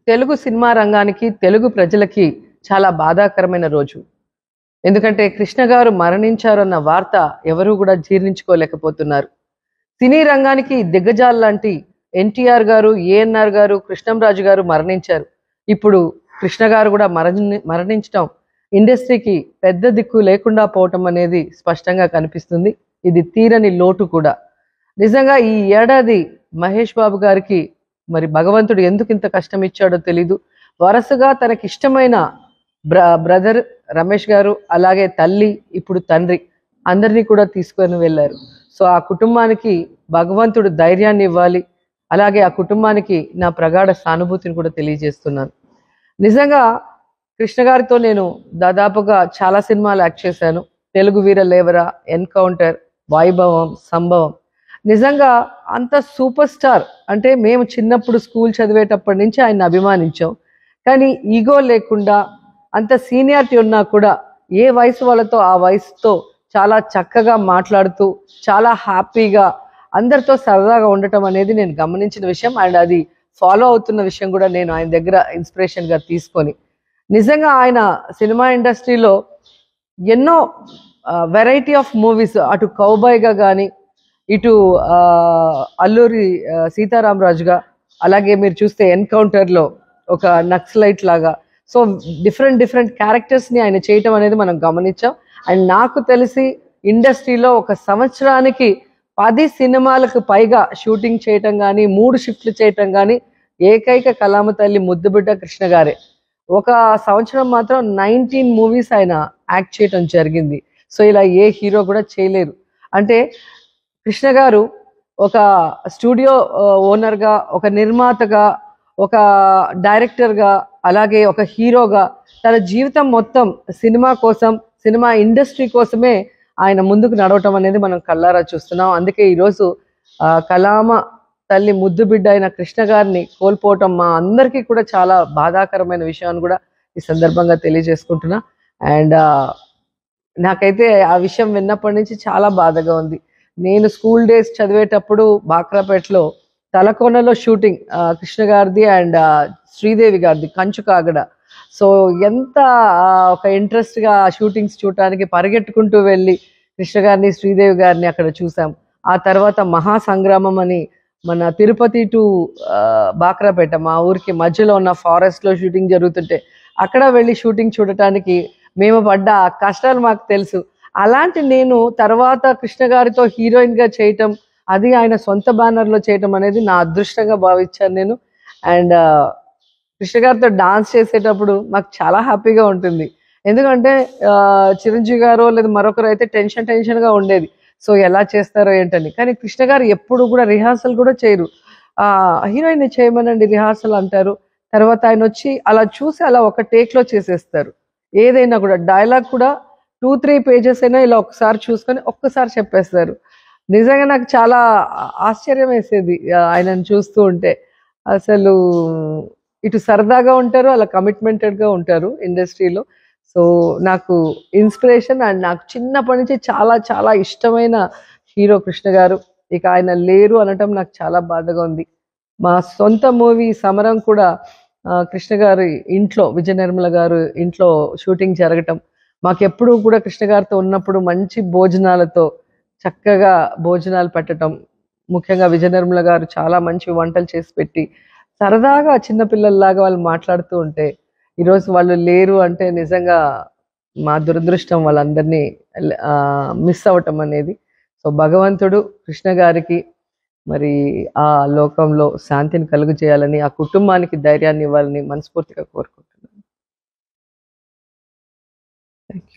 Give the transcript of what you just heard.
Telugu cinema రంగానికి తెలుగు ప్రజలకి చాలా బాధాకరమైన రోజు ఎందుకంటే కృష్ణ గారు మరణించారన్న వార్త ఎవరూ కూడా జీర్ణించుకోలేకపోతున్నారు సినీ రంగానికి దిగ్గజాలు లాంటి ఎన్టీఆర్ గారు ఏఎన్ఆర్ గారు కృష్ణంరాజు గారు మరణించారు ఇప్పుడు కృష్ణ గారు కూడా మరణి మరణించడం ఇండస్ట్రీకి పెద్ద దిక్కు లేకుండా పోవటం అనేది స్పష్టంగా కనిపిస్తుంది ఇది తీరని లోటు కూడా నిజంగా ఈ ఏడాది మహేష్ బాబు గారికి మరి భగవంతుడు ఎందుకు ఇంత కష్టం ఇచ్చాడో తెలీదు వరుసగా తనకి ఇష్టమైన బ్ర బ్రదర్ రమేష్ గారు అలాగే తల్లి ఇప్పుడు తండ్రి అందరినీ కూడా తీసుకొని వెళ్ళారు సో ఆ కుటుంబానికి భగవంతుడు ధైర్యాన్ని ఇవ్వాలి అలాగే ఆ కుటుంబానికి నా ప్రగాఢ సానుభూతిని కూడా తెలియజేస్తున్నాను నిజంగా కృష్ణ గారితో నేను దాదాపుగా చాలా సినిమాలు యాక్ట్ చేశాను తెలుగు వీర లేవరా ఎన్కౌంటర్ వైభవం సంభవం నిజంగా అంత సూపర్ స్టార్ అంటే మేము చిన్నప్పుడు స్కూల్ చదివేటప్పటి నుంచి ఆయన అభిమానించాం కానీ ఈగో లేకుండా అంత సీనియారిటీ ఉన్నా కూడా ఏ వయసు వాళ్ళతో ఆ వయసుతో చాలా చక్కగా మాట్లాడుతూ చాలా హ్యాపీగా అందరితో సరదాగా ఉండటం అనేది నేను గమనించిన విషయం అండ్ అది ఫాలో అవుతున్న విషయం కూడా నేను ఆయన దగ్గర ఇన్స్పిరేషన్గా తీసుకొని నిజంగా ఆయన సినిమా ఇండస్ట్రీలో ఎన్నో వెరైటీ ఆఫ్ మూవీస్ అటు కౌబాయ్గా కానీ ఇటు ఆ, అల్లూరి ఆ, సీతారామరాజుగా అలాగే మీరు చూస్తే ఎన్కౌంటర్లో ఒక నక్సలైట్ లాగా సో డిఫరెంట్ డిఫరెంట్ క్యారెక్టర్స్ని ఆయన చేయటం అనేది మనం గమనించాం అండ్ నాకు తెలిసి ఇండస్ట్రీలో ఒక సంవత్సరానికి పది సినిమాలకు పైగా షూటింగ్ చేయటం కానీ మూడు షిఫ్ట్లు చేయటం కానీ ఏకైక కలామ తల్లి ముద్దుబిడ్డ కృష్ణ గారే ఒక సంవత్సరం మాత్రం నైన్టీన్ మూవీస్ ఆయన యాక్ట్ చేయటం జరిగింది సో ఇలా ఏ హీరో కూడా చేయలేరు అంటే కృష్ణ గారు ఒక స్టూడియో ఓనర్గా ఒక నిర్మాతగా ఒక డైరెక్టర్గా అలాగే ఒక హీరోగా తన జీవితం మొత్తం సినిమా కోసం సినిమా ఇండస్ట్రీ కోసమే ఆయన ముందుకు నడవటం అనేది మనం కళ్ళారా చూస్తున్నాం అందుకే ఈరోజు ఆ, కలామ తల్లి ముద్దు బిడ్డ అయిన కృష్ణ గారిని కోల్పోవటం మా అందరికీ కూడా చాలా బాధాకరమైన విషయాన్ని కూడా ఈ సందర్భంగా తెలియజేసుకుంటున్నా అండ్ నాకైతే ఆ విషయం విన్నప్పటి నుంచి చాలా బాధగా ఉంది నేను స్కూల్ డేస్ చదివేటప్పుడు బాక్రాపేటలో తలకోనలో షూటింగ్ ఆ, కృష్ణ గారిది అండ్ ఆ, శ్రీదేవి గారిది కంచు కాగడ సో ఎంత ఆ, ఒక ఇంట్రెస్ట్గా షూటింగ్స్ చూడటానికి పరిగెట్టుకుంటూ వెళ్ళి కృష్ణ గారిని శ్రీదేవి గారిని అక్కడ చూసాం ఆ తర్వాత మహాసంగ్రామం అని మన తిరుపతి టు ఆ, బాక్రాపేట మా ఊరికి మధ్యలో ఉన్న ఫారెస్ట్లో షూటింగ్ జరుగుతుంటే అక్కడ వెళ్ళి షూటింగ్ చూడటానికి మేము పడ్డ ఆ కష్టాలు మాకు తెలుసు అలాంటి నేను తర్వాత కృష్ణ గారితో హీరోయిన్ గా చేయటం అది ఆయన సొంత బ్యానర్ లో చేయటం అనేది నా అదృష్టంగా భావించాను నేను అండ్ కృష్ణ గారితో డాన్స్ చేసేటప్పుడు మాకు చాలా హ్యాపీగా ఉంటుంది ఎందుకంటే ఆ, చిరంజీవి గారు లేదా మరొకరు అయితే టెన్షన్ టెన్షన్ గా ఉండేది సో ఎలా చేస్తారో ఏంటని కానీ కృష్ణ గారు ఎప్పుడు కూడా రిహార్సల్ కూడా చేయరు ఆ హీరోయిన్ చేయమనండి రిహార్సల్ అంటారు తర్వాత ఆయన వచ్చి అలా చూసి అలా ఒక టేక్ లో చేసేస్తారు ఏదైనా కూడా డైలాగ్ కూడా టూ త్రీ పేజెస్ అయినా ఇలా ఒకసారి చూసుకొని ఒక్కసారి చెప్పేస్తారు నిజంగా నాకు చాలా ఆశ్చర్యం వేసేది ఆ, ఆయనను చూస్తూ ఉంటే అసలు ఇటు సరదాగా ఉంటారు అలా commitmented గా ఉంటారు ఇండస్ట్రీలో సో నాకు ఇన్స్పిరేషన్ అండ్ నాకు చిన్నప్పటి నుంచి చాలా చాలా ఇష్టమైన హీరో కృష్ణ గారు ఇక ఆయన లేరు అనటం నాకు చాలా బాధగా ఉంది మా సొంత మూవీ సమరం కూడా ఆ, కృష్ణ గారి ఇంట్లో విజయ నిర్మల గారు ఇంట్లో షూటింగ్ జరగటం మాకెప్పుడు కూడా కృష్ణ గారితో ఉన్నప్పుడు మంచి భోజనాలతో చక్కగా భోజనాలు పెట్టడం ముఖ్యంగా విజయ నిర్మల గారు చాలా మంచి వంటలు చేసి పెట్టి సరదాగా చిన్నపిల్లల్లాగా వాళ్ళు మాట్లాడుతూ ఉంటే ఈరోజు వాళ్ళు లేరు అంటే నిజంగా మా దురదృష్టం వాళ్ళందరినీ మిస్ అవ్వటం అనేది సో భగవంతుడు కృష్ణ గారికి మరి ఆ లోకంలో శాంతిని కలుగు చేయాలని ఆ కుటుంబానికి ధైర్యాన్ని ఇవ్వాలని మనస్ఫూర్తిగా కోరుకుంటున్నాను